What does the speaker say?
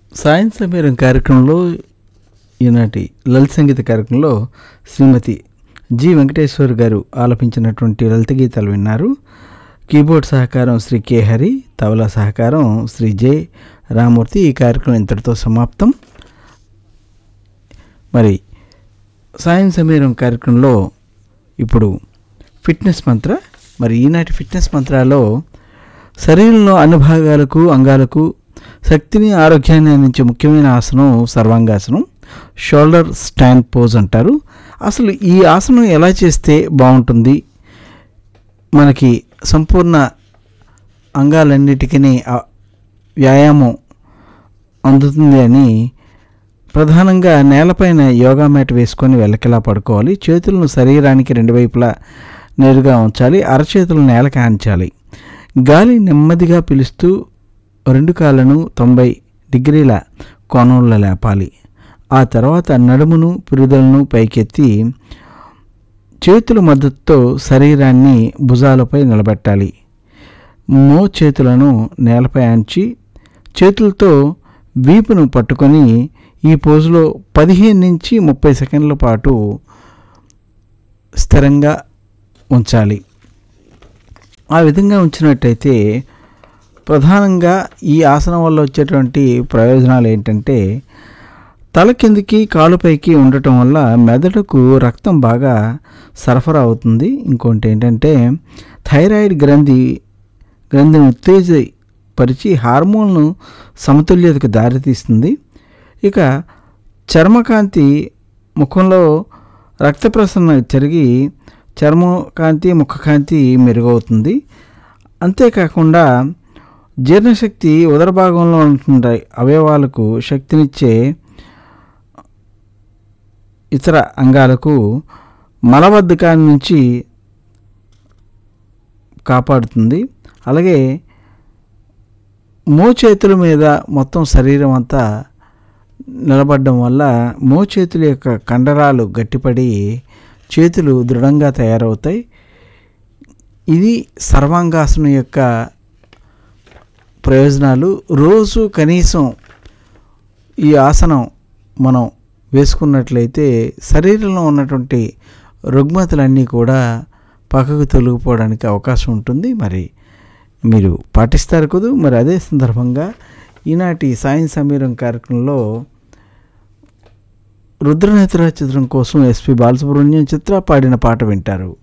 సాయం సమీరం కార్యక్రమంలో ఈనాటి లలిత సంగీత కార్యక్రమంలో శ్రీమతి జి వెంకటేశ్వర్ గారు ఆలపించినటువంటి లలిత గీతాలు విన్నారు కీబోర్డ్ సహకారం శ్రీ కె హరి తబలా సహకారం శ్రీ జె రామూర్తి ఈ కార్యక్రమం ఇంతటితో సమాప్తం మరి సాయం సమీరం కార్యక్రమంలో ఇప్పుడు ఫిట్నెస్ మంత్ర మరి ఈనాటి ఫిట్నెస్ మంత్రాల్లో శరీరంలో అన్ని భాగాలకు అంగాలకు శక్తిని ఆరోగ్యాన్ని అందించే ముఖ్యమైన ఆసనం సర్వాంగాసనం షోల్డర్ స్టాండ్ పోజ్ అంటారు అసలు ఈ ఆసనం ఎలా చేస్తే బాగుంటుంది మనకి సంపూర్ణ అంగాలన్నిటికీ ఆ వ్యాయామం అందుతుంది అని ప్రధానంగా నేలపైన యోగా మ్యాట్ వేసుకొని వెల్లకిలా పడుకోవాలి చేతులను శరీరానికి రెండు వైపులా నేరుగా ఉంచాలి అరచేతులు నేలకి ఆంచాలి గాలి నెమ్మదిగా పిలుస్తూ రెండు కాళ్ళను తొంభై డిగ్రీల కోణంలో లేపాలి ఆ తర్వాత నడుమును పిరుదలను పైకెత్తి చేతుల మద్దతుతో శరీరాన్ని భుజాలపై నిలబెట్టాలి మో చేతులను నేలపై ఆంచి చేతులతో వీపును పట్టుకొని ఈ పోజులో పదిహేను నుంచి ముప్పై సెకండ్ల పాటు స్థిరంగా ఉంచాలి ఆ విధంగా ఉంచినట్టయితే ప్రధానంగా ఈ ఆసనం వల్ల వచ్చేటువంటి ప్రయోజనాలు ఏంటంటే తల కిందికి కాలుపైకి ఉండటం వల్ల మెదడుకు రక్తం బాగా సరఫరా అవుతుంది ఇంకోటి ఏంటంటే థైరాయిడ్ గ్రంథి గ్రంథిని ఉత్తేజపరిచి హార్మోన్ను సమతుల్యతకు దారితీస్తుంది ఇక చర్మకాంతి ముఖంలో రక్త ప్రసరణ జరిగి చర్మకాంతి ముఖకాంతి మెరుగవుతుంది అంతేకాకుండా జీర్ణశక్తి ఉదర భాగంలో ఉంటుండే అవయవాలకు శక్తినిచ్చే ఇతర అంగాలకు మలబద్ధకాన్ని నుంచి కాపాడుతుంది అలాగే మోచేతుల మీద మొత్తం శరీరం అంతా నిలబడడం వల్ల మోచేతుల యొక్క కండరాలు గట్టిపడి చేతులు దృఢంగా తయారవుతాయి ఇది సర్వాంగాసనం యొక్క ప్రయోజనాలు రోజు కనీసం ఈ ఆసనం మనం వేసుకున్నట్లయితే శరీరంలో ఉన్నటువంటి రుగ్మతలన్నీ కూడా పక్కకు తొలగిపోవడానికి అవకాశం ఉంటుంది మరి మీరు పాటిస్తారు కదూ మరి అదే సందర్భంగా ఈనాటి సాయం సమీరం కార్యక్రమంలో రుద్రనేత్ర చిత్రం కోసం ఎస్పి బాలసుబ్రహ్మణ్యం చిత్ర పాడిన పాట వింటారు